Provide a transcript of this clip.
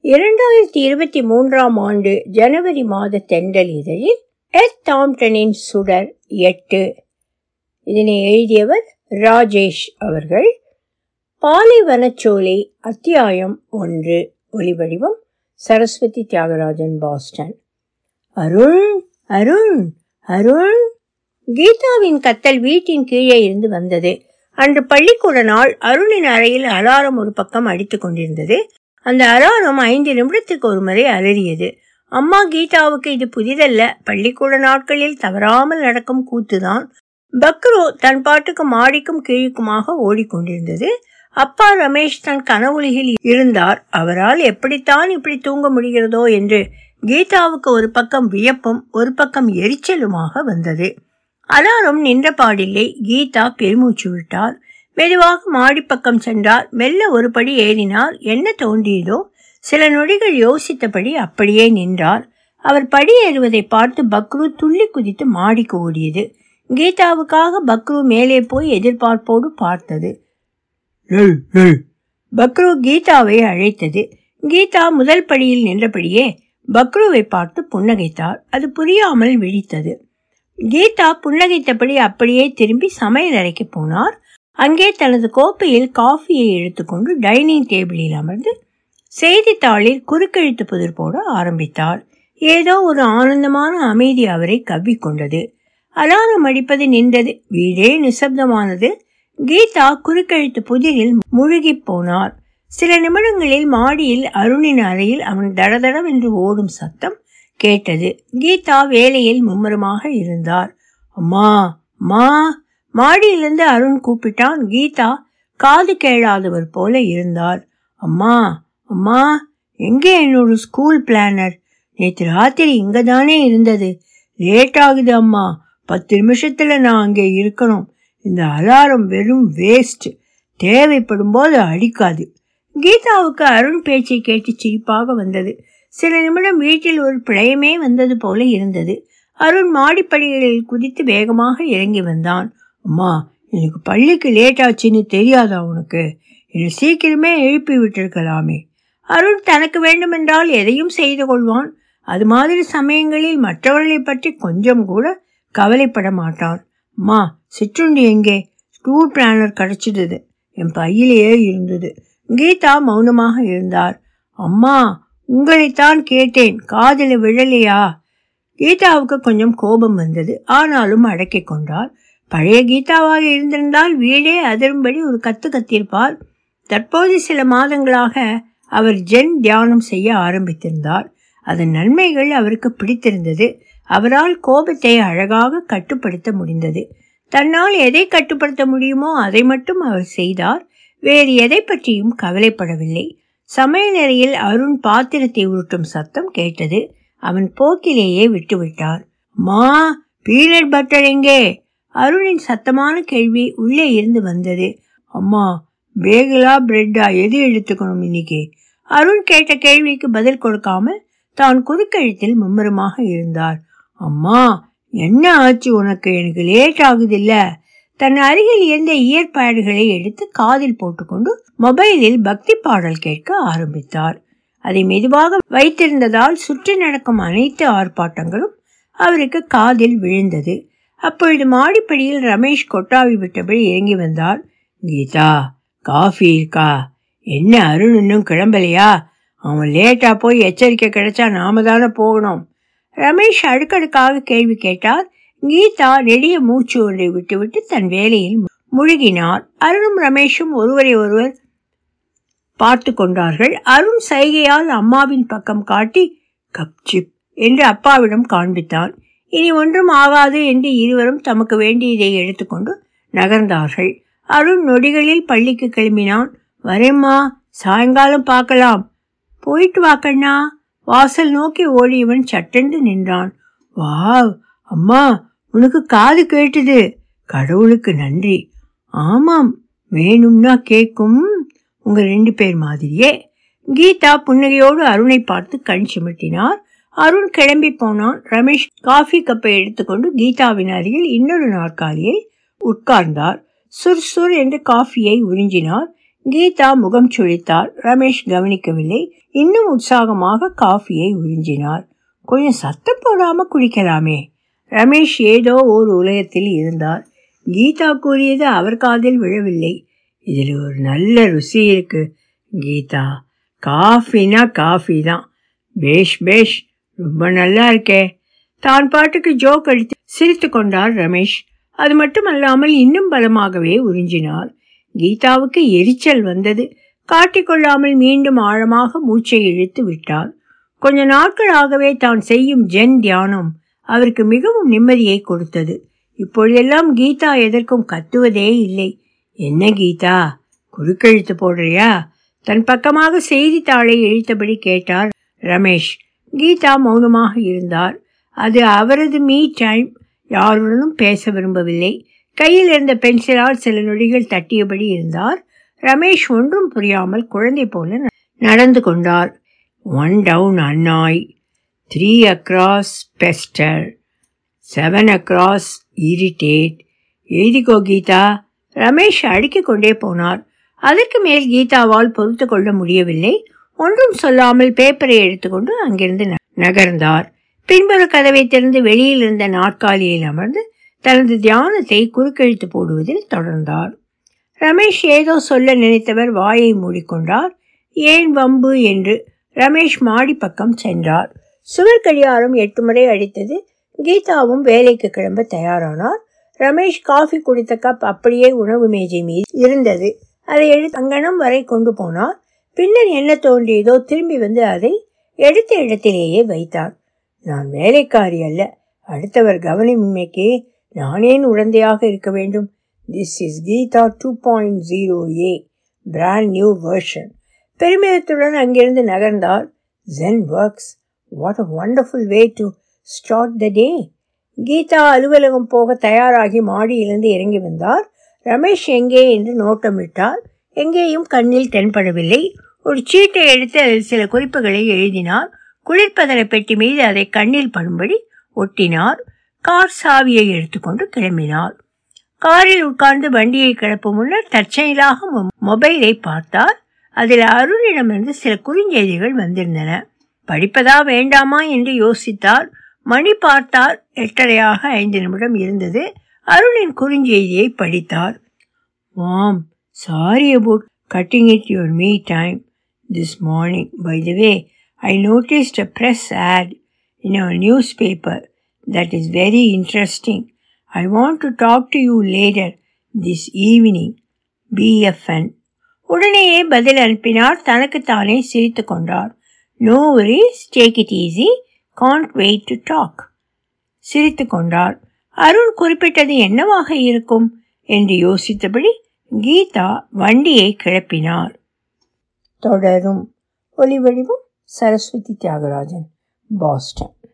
இரண்டாயிரத்தி இருபத்தி மூன்றாம் ஆண்டு ஜனவரி மாத தென்றல் இதழில் எஸ் டாம்டனின் சுடர் எட்டு இதனை எழுதியவர் ராஜேஷ் அவர்கள் பாலைவனச்சோலை அத்தியாயம் ஒன்று ஒலிவடிவம் சரஸ்வதி தியாகராஜன் பாஸ்டன் அருண் அருண் அருண் கீதாவின் கத்தல் வீட்டின் கீழே இருந்து வந்தது அன்று பள்ளிக்கூட நாள் அருணின் அறையில் அலாரம் ஒரு பக்கம் அடித்துக் கொண்டிருந்தது அந்த அலாரம் ஐந்து நிமிடத்துக்கு ஒரு முறை அலறியது அம்மா கீதாவுக்கு இது புதிதல்ல பள்ளிக்கூட நாட்களில் தவறாமல் நடக்கும் கூத்துதான் பக்ரோ தன் பாட்டுக்கு மாடிக்கும் கீழுக்குமாக ஓடிக்கொண்டிருந்தது அப்பா ரமேஷ் தன் கனவுலகில் இருந்தார் அவரால் எப்படித்தான் இப்படி தூங்க முடிகிறதோ என்று கீதாவுக்கு ஒரு பக்கம் வியப்பும் ஒரு பக்கம் எரிச்சலுமாக வந்தது அலாரம் நின்ற பாடில்லை கீதா பெருமூச்சு விட்டார் மெதுவாக மாடிப்பக்கம் சென்றார் மெல்ல ஒரு படி ஏறினார் என்ன தோன்றியதோ சில நொடிகள் யோசித்தபடி அப்படியே நின்றார் அவர் படி ஏறுவதை பார்த்து பக்ரு துள்ளி குதித்து மாடிக்கு ஓடியது கீதாவுக்காக பக்ரு மேலே போய் எதிர்பார்ப்போடு பார்த்தது பக்ரு கீதாவை அழைத்தது கீதா முதல் படியில் நின்றபடியே பக்ருவை பார்த்து புன்னகைத்தார் அது புரியாமல் விழித்தது கீதா புன்னகைத்தபடி அப்படியே திரும்பி சமையல் அறைக்கு போனார் அங்கே தனது கோப்பையில் காஃபியை எடுத்துக்கொண்டு டைனிங் டேபிளில் அமர்ந்து செய்தித்தாளில் குறுக்கெழுத்து புதிர் போட ஆரம்பித்தார் ஏதோ ஒரு ஆனந்தமான அமைதி அவரை கவ்விக்கொண்டது அலாரம் அடிப்பது நின்றது வீடே நிசப்தமானது கீதா குறுக்கெழுத்து புதிரில் முழுகி போனார் சில நிமிடங்களில் மாடியில் அருணின் அறையில் அவன் தடதடவென்று ஓடும் சத்தம் கேட்டது கீதா வேலையில் மும்முரமாக இருந்தார் அம்மா மா மாடியிலிருந்து அருண் கூப்பிட்டான் கீதா காது கேளாதவர் போல இருந்தார் அம்மா அம்மா எங்கே என்னோட ஸ்கூல் பிளானர் நேற்று ராத்திரி இங்க தானே இருந்தது லேட் ஆகுது அம்மா பத்து நிமிஷத்துல நான் அங்கே இருக்கணும் இந்த அலாரம் வெறும் வேஸ்ட் தேவைப்படும் போது அடிக்காது கீதாவுக்கு அருண் பேச்சை கேட்டு சிரிப்பாக வந்தது சில நிமிடம் வீட்டில் ஒரு பிழையமே வந்தது போல இருந்தது அருண் மாடிப்படிகளில் குதித்து வேகமாக இறங்கி வந்தான் அம்மா எனக்கு பள்ளிக்கு லேட் ஆச்சுன்னு தெரியாதா உனக்கு என்னை சீக்கிரமே எழுப்பி விட்டிருக்கலாமே அருண் தனக்கு வேண்டுமென்றால் எதையும் செய்து கொள்வான் அது மாதிரி சமயங்களில் மற்றவர்களை பற்றி கொஞ்சம் கூட கவலைப்பட மாட்டான் அம்மா சிற்றுண்டி எங்கே ஸ்கூல் பிளானர் கிடைச்சிடுது என் பையிலேயே இருந்தது கீதா மௌனமாக இருந்தார் அம்மா உங்களைத்தான் கேட்டேன் காதில் விழலையா கீதாவுக்கு கொஞ்சம் கோபம் வந்தது ஆனாலும் அடக்கிக் கொண்டார் பழைய கீதாவாக இருந்திருந்தால் வீடே அதிரும்படி ஒரு கத்து கத்திருப்பார் தற்போது சில மாதங்களாக அவர் ஜென் தியானம் செய்ய ஆரம்பித்திருந்தார் அதன் நன்மைகள் அவருக்கு பிடித்திருந்தது அவரால் கோபத்தை அழகாக கட்டுப்படுத்த முடிந்தது தன்னால் எதை கட்டுப்படுத்த முடியுமோ அதை மட்டும் அவர் செய்தார் வேறு எதை பற்றியும் கவலைப்படவில்லை சமையலறையில் அருண் பாத்திரத்தை உருட்டும் சத்தம் கேட்டது அவன் போக்கிலேயே விட்டுவிட்டார் மா பீனட் பட்டர் எங்கே அருணின் சத்தமான கேள்வி உள்ளே இருந்து வந்தது அம்மா பேகலா பிரெட்டா எது எடுத்துக்கணும் இன்னைக்கு அருண் கேட்ட கேள்விக்கு பதில் கொடுக்காமல் தான் குறுக்கழுத்தில் மும்முரமாக இருந்தார் அம்மா என்ன ஆச்சு உனக்கு எனக்கு லேட் ஆகுதில்ல தன் அருகில் இருந்த இயற்பேடுகளை எடுத்து காதில் போட்டுக்கொண்டு மொபைலில் பக்தி பாடல் கேட்க ஆரம்பித்தார் அதை மெதுவாக வைத்திருந்ததால் சுற்றி நடக்கும் அனைத்து ஆர்ப்பாட்டங்களும் அவருக்கு காதில் விழுந்தது அப்பொழுது மாடிப்படியில் ரமேஷ் கொட்டாவி விட்டபடி இறங்கி வந்தார் கீதா காஃபி இருக்கா என்ன அருண் இன்னும் கிளம்பலையா அவன் லேட்டா போய் எச்சரிக்கை கிடைச்சா நாம தானே போகணும் ரமேஷ் அடுக்கடுக்காக கேள்வி கேட்டார் கீதா நெடிய மூச்சு ஒன்றை விட்டுவிட்டு தன் வேலையில் முழுகினார் அருணும் ரமேஷும் ஒருவரை ஒருவர் பார்த்து கொண்டார்கள் அருண் சைகையால் அம்மாவின் பக்கம் காட்டி கப்சிப் என்று அப்பாவிடம் காண்பித்தான் இனி ஒன்றும் ஆகாது என்று இருவரும் தமக்கு வேண்டியதை எடுத்துக்கொண்டு நகர்ந்தார்கள் அருண் நொடிகளில் பள்ளிக்கு கிளம்பினான் வரேம்மா சாயங்காலம் பார்க்கலாம் போயிட்டு வாக்கண்ணா வாசல் நோக்கி ஓடியவன் சட்டென்று நின்றான் வாவ் அம்மா உனக்கு காது கேட்டுது கடவுளுக்கு நன்றி ஆமாம் வேணும்னா கேட்கும் உங்க ரெண்டு பேர் மாதிரியே கீதா புன்னகையோடு அருணை பார்த்து கண் சிமிட்டினார் அருண் கிளம்பி போனான் ரமேஷ் காஃபி கப்பை எடுத்துக்கொண்டு கீதாவின் அருகில் இன்னொரு நாற்காலியை உட்கார்ந்தார் சுர் சுர் என்று காஃபியை உறிஞ்சினார் கீதா முகம் சுழித்தார் ரமேஷ் கவனிக்கவில்லை இன்னும் உற்சாகமாக காஃபியை உறிஞ்சினார் கொஞ்சம் சத்தம் போடாம குடிக்கலாமே ரமேஷ் ஏதோ ஓர் உலகத்தில் இருந்தார் கீதா கூறியது அவர் காதில் விழவில்லை இதில் ஒரு நல்ல ருசி இருக்கு கீதா காஃபினா காஃபி தான் பேஷ் பேஷ் ரொம்ப நல்லா இருக்கே தான் பாட்டுக்கு ஜோக் அடித்து சிரித்து கொண்டார் ரமேஷ் அது மட்டுமல்லாமல் இன்னும் பலமாகவே உறிஞ்சினார் கீதாவுக்கு எரிச்சல் வந்தது காட்டிக்கொள்ளாமல் மீண்டும் ஆழமாக மூச்சை இழுத்து விட்டார் கொஞ்ச நாட்களாகவே தான் செய்யும் ஜென் தியானம் அவருக்கு மிகவும் நிம்மதியை கொடுத்தது இப்பொழுதெல்லாம் கீதா எதற்கும் கத்துவதே இல்லை என்ன கீதா குறுக்கெழுத்து போடுறியா தன் பக்கமாக செய்தித்தாளை இழுத்தபடி கேட்டார் ரமேஷ் கீதா மௌனமாக இருந்தார் அது அவரது மீ டைம் யாருடனும் பேச விரும்பவில்லை கையில் இருந்த பென்சிலால் சில நொடிகள் தட்டியபடி இருந்தார் ரமேஷ் ஒன்றும் புரியாமல் குழந்தை போல நடந்து கொண்டார் one down annoy three across pester seven across irritate எழுதிக்கோ கீதா ரமேஷ் அடுக்கிக் கொண்டே போனார் அதற்கு மேல் கீதாவால் பொறுத்து கொள்ள முடியவில்லை ஒன்றும் சொல்லாமல் பேப்பரை எடுத்துக்கொண்டு அங்கிருந்து நகர்ந்தார் பின்புற கதவை திறந்து வெளியில் இருந்த நாற்காலியில் அமர்ந்து தனது தியானத்தை குறுக்கெழுத்து போடுவதில் தொடர்ந்தார் ரமேஷ் ஏதோ சொல்ல நினைத்தவர் வாயை மூடிக்கொண்டார் ஏன் வம்பு என்று ரமேஷ் மாடி பக்கம் சென்றார் சுவர் கடியாரம் எட்டு முறை அடித்தது கீதாவும் வேலைக்கு கிளம்ப தயாரானார் ரமேஷ் காஃபி குடித்த கப் அப்படியே உணவு மேஜை மீது இருந்தது அதை எடுத்து அங்கனம் வரை கொண்டு போனார் பின்னர் என்ன தோன்றியதோ திரும்பி வந்து அதை எடுத்த இடத்திலேயே வைத்தார் நான் வேலைக்காரி அல்ல அடுத்தவர் கவனமின்மைக்கு நானேன் உடந்தையாக இருக்க வேண்டும் this is Geetha two point zero a brand new version பெருமிதத்துடன் அங்கிருந்து நகர்ந்தார் zen works what a wonderful way to start the day Geetha அலுவலகம் போக தயாராகி மாடியிலிருந்து இறங்கி வந்தார் ரமேஷ் எங்கே என்று நோட்டமிட்டார் எங்கேயும் கண்ணில் தென்படவில்லை ஒரு சீட்டை எடுத்து அதில் சில குறிப்புகளை எழுதினார் குளிர்பதன பெட்டி மீது அதை கண்ணில் படும்படி ஒட்டினார் கார் சாவியை எடுத்துக்கொண்டு கிளம்பினார் காரில் உட்கார்ந்து வண்டியை கிளப்பும் முன்னர் தற்செயலாக மொபைலை பார்த்தார் அதில் அருணிடமிருந்து சில குறுஞ்செய்திகள் வந்திருந்தன படிப்பதா வேண்டாமா என்று யோசித்தார் மணி பார்த்தார் எட்டரையாக ஐந்து நிமிடம் இருந்தது அருணின் குறுஞ்செய்தியை படித்தார் mom sorry about cutting it your me time this morning. By the way, I noticed a press ad in our newspaper that is very interesting. I want to talk to you later this evening. BFN. உடனேயே பதில் அனுப்பினார் தனக்குத்தானே சிரித்து கொண்டார் no worries take it easy can't wait to talk சிரித்து கொண்டார் அருண் குறிப்பிட்டது என்னவாக இருக்கும் என்று யோசித்தபடி கீதா வண்டியை கிளப்பினார் தொடரும் ஒலி வடிவம் சரஸ்வதி தியாகராஜன் பாஸ்டன்